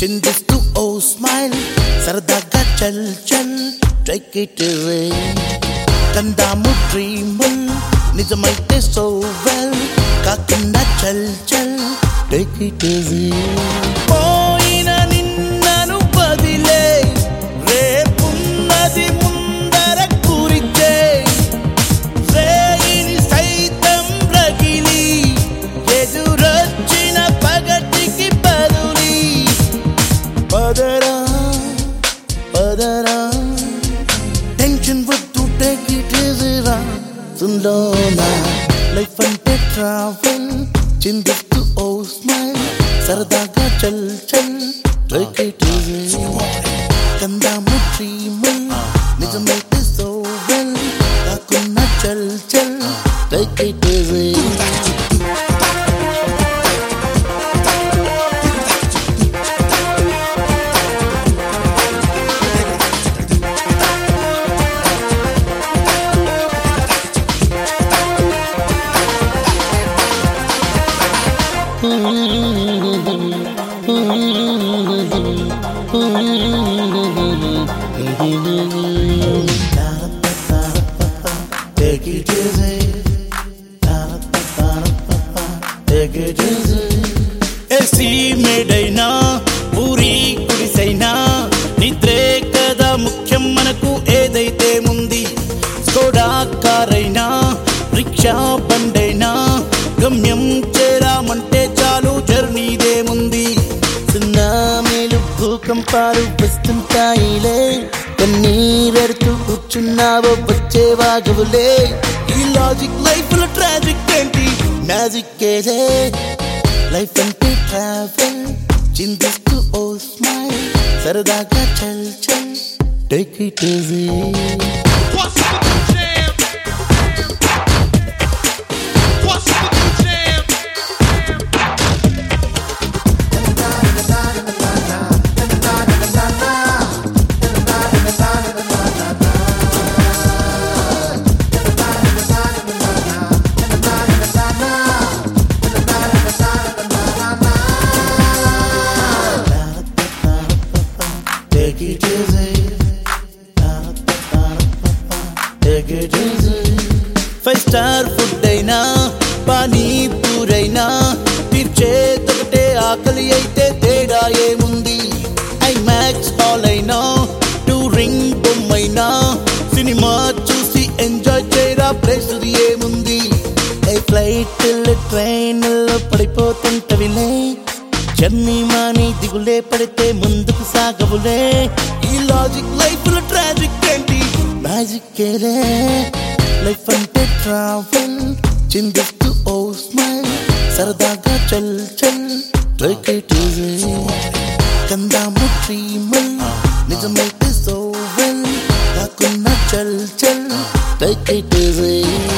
చిందిస్తూ ఓ స్మైల్ సరదాగా చల్ చల్ టేక్ ఇట్ అవే కందాము డ్రీముల్ నిజమైతే సో వెల్ కాకుండా చల్ చల్ టేక్ ఇట్ అవే పోయిన నిన్నను బదిలే రేపున్నది ముందర కూరిచే రేయిని సైతం రగిలి ఎదురొచ్చిన పగటికి బదులి పదరా పదరా టెన్షన్ వద్దు టేక్ ఇట్ ఈజీరా సుందోనా లైఫ్ అంటే ట్రావెల్ చిందిస్తూ ఓ స్మైల్ సరదాగా చల్ చల్ టేక్ ఇట్ ఈజీ కందాము డ్రీముల్ నిజమైతే సో వెల్ కాకున్నా చల్ చల్ take it easy Take it easy. Take it easy. AC మేడైనా ఊరి గుడిసైనా నిద్రే కదా ముఖ్యం మనకు ఏదైతే ముంది స్కోడా కారైనా రిక్షా బండైనా గమ్యం చేరామంటే చాలు జర్నీదేముంది సునామీలు భూకంపాలు వస్తుంటాయిలే కన్నీరెడుతూ కూర్చున్నావో వచ్చే వాగవులే ఈ లాజిక్ లైఫ్ లో ట్రాజిక్ ఏంటి మ్యాజిక్ ఏదే లైఫ్ అంటే ట్రావెల్ చిందిస్తూ ఓ స్మైల్ సరదాగా చల్ చల్ take it easy What's the new jam? What's the new jam? Take it easy. Take it easy. Five star food అయినా పానీపూరైనా తీర్చేదొకటే ఆకలి అయితే తేడా ఏముంది ఐ మ్యాక్స్ హాల్ అయినా టూరింగ్ బొమ్మైనా సినిమా చూసి ఎంజాయ్ చేయరా ప్లేస్ ఏముంది ఏ ఫ్లైట్ ట్రైన్లో పడిపోతుంటవిలే జర్నీ మాని దిగులే పడితే ముందుకు సాగవులే ఈ లాజిక్ లైఫ్ లో ట్రాజిక్ ఏంటి మ్యాజిక్ ఏలే లైఫ్ అంటే ట్రావెల్ చిందిస్తూ ఓ స్మైల్ సరదాగా చల్ చల్ టేక్ ఇట్ ఈజీ కందాము డ్రీముల్ నిజమైతే సో వెల్ కాకున్నా చల్ చల్ టేక్ ఇట్ ఈజీ